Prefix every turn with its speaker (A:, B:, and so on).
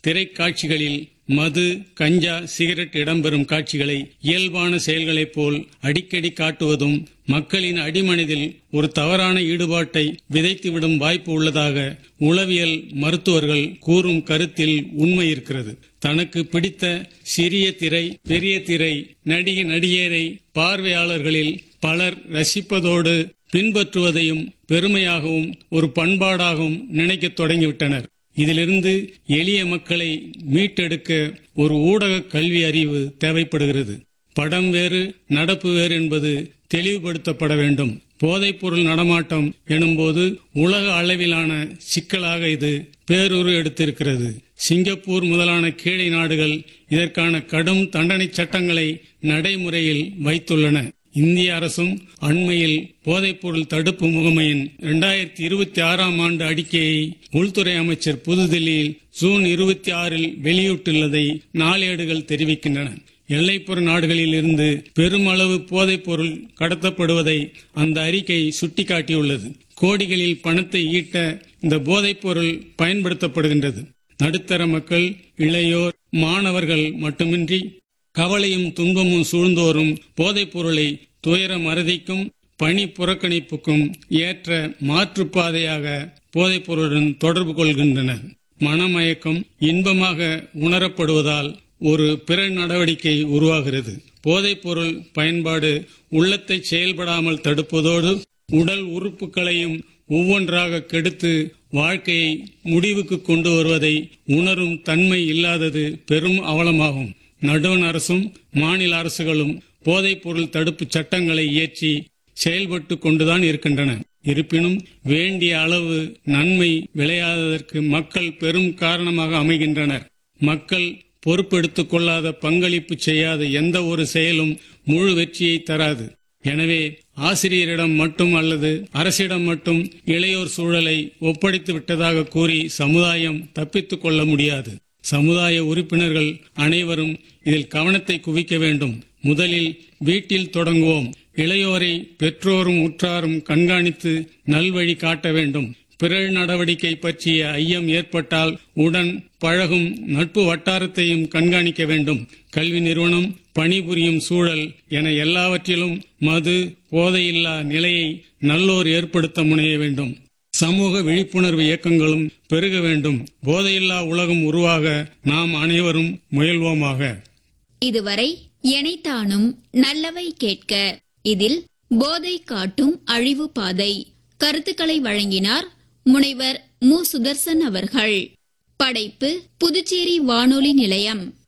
A: திரைக்காட்சிகளில் மது கஞ்சா cigarette இடம்பெறும் காட்சிகளை இயல்பான செயல்களைப் போல் அடிக்கடி காட்டுவதும் மக்களின் அடிமனதில் ஒரு தவறான ஈடுபாட்டை விதைத்துவிடும் வாய்ப்பு உள்ளதாக உளவியல் மருத்துவர்கள் கூறும் கருத்தில் உண்மை இருக்கிறது தனக்கு பிடித்த சிறிய திரை பெரிய திரை நடிகை நடிகரை பார்வையாளர்களில் பலர் ரசிப்பதோடு பின்பற்றுவதையும் பெருமையாகவும் ஒரு பண்பாடாகவும் நினைக்கத் தொடங்கிவிட்டனர் இதிலிருந்து எளிய மக்களை மீட்டெடுக்க ஒரு ஊடக கல்வி அறிவு தேவைப்படுகிறது படம் வேறு நடப்பு வேறு என்பது தெளிவுபடுத்தப்பட வேண்டும் போதைப்பொருள் நடமாட்டம் எனும்போது உலக அளவிலான சிக்கலாக இது பேரூறு எடுத்திருக்கிறது சிங்கப்பூர் முதலான கீழை நாடுகள் இதற்கான கடும் தண்டனை சட்டங்களை நடைமுறையில் வைத்துள்ளன இந்திய அரசும் அண்மையில் போதைப்பொருள் தடுப்பு முகமையின் இரண்டாயிரத்தி இருபத்தி ஆறாம் ஆண்டு அறிக்கையை உள்துறை அமைச்சர் புதுதில்லியில் ஜூன் இருபத்தி ஆறில் வெளியிட்டுள்ளதை நாளேடுகள் தெரிவிக்கின்றன எல்லைப்புற நாடுகளில் இருந்து பெருமளவு போதைப்பொருள் கடத்தப்படுவதை அந்த அறிக்கை சுட்டிக்காட்டியுள்ளது கோடிகளில் பணத்தை ஈட்ட இந்த போதைப்பொருள் பயன்படுத்தப்படுகின்றது நடுத்தர மக்கள் இளையோர் மாணவர்கள் மட்டுமின்றி கவலையும் துன்பமும் சூழ்ந்தோறும் போதைப் பொருளை துயர மறதிக்கும் பணி புறக்கணிப்புக்கும் ஏற்ற மாற்றுப்பாதையாக போதைப் பொருளுடன் தொடர்பு கொள்கின்றனர் மனமயக்கம் இன்பமாக உணரப்படுவதால் ஒரு பிற நடவடிக்கை உருவாகிறது போதைப் பொருள் பயன்பாடு உள்ளத்தை செயல்படாமல் தடுப்பதோடு உடல் உறுப்புகளையும் ஒவ்வொன்றாக கெடுத்து வாழ்க்கையை முடிவுக்கு கொண்டு வருவதை உணரும் தன்மை இல்லாதது பெரும் அவலமாகும் நடுவண் அரசும் மாநில அரசுகளும் போதைப் பொருள் தடுப்பு சட்டங்களை இயற்றி செயல்பட்டு கொண்டுதான் இருக்கின்றன இருப்பினும் வேண்டிய அளவு நன்மை விளையாததற்கு மக்கள் பெரும் காரணமாக அமைகின்றனர் மக்கள் பொறுப்பெடுத்துக் கொள்ளாத பங்களிப்பு செய்யாத எந்த ஒரு செயலும் முழு வெற்றியை தராது எனவே ஆசிரியரிடம் மட்டும் அல்லது அரசிடம் மட்டும் இளையோர் சூழலை ஒப்படைத்து விட்டதாக கூறி சமுதாயம் தப்பித்துக் கொள்ள முடியாது சமுதாய உறுப்பினர்கள் அனைவரும் இதில் கவனத்தை குவிக்க வேண்டும் முதலில் வீட்டில் தொடங்குவோம் இளையோரை பெற்றோரும் உற்றாரும் கண்காணித்து நல்வழி காட்ட வேண்டும் பிறழ் நடவடிக்கை பற்றிய ஐயம் ஏற்பட்டால் உடன் பழகும் நட்பு வட்டாரத்தையும் கண்காணிக்க வேண்டும் கல்வி நிறுவனம் பணிபுரியும் சூழல் என எல்லாவற்றிலும் மது போதையில்லா நிலையை நல்லோர் ஏற்படுத்த முனைய வேண்டும் சமூக விழிப்புணர்வு இயக்கங்களும் பெருக வேண்டும் போதையில்லா உலகம் உருவாக நாம் அனைவரும் முயல்வோமாக
B: இதுவரை எனைத்தானும் நல்லவை கேட்க இதில் போதை காட்டும் அழிவு பாதை கருத்துக்களை வழங்கினார் முனைவர் மு சுதர்சன் அவர்கள் படைப்பு புதுச்சேரி வானொலி நிலையம்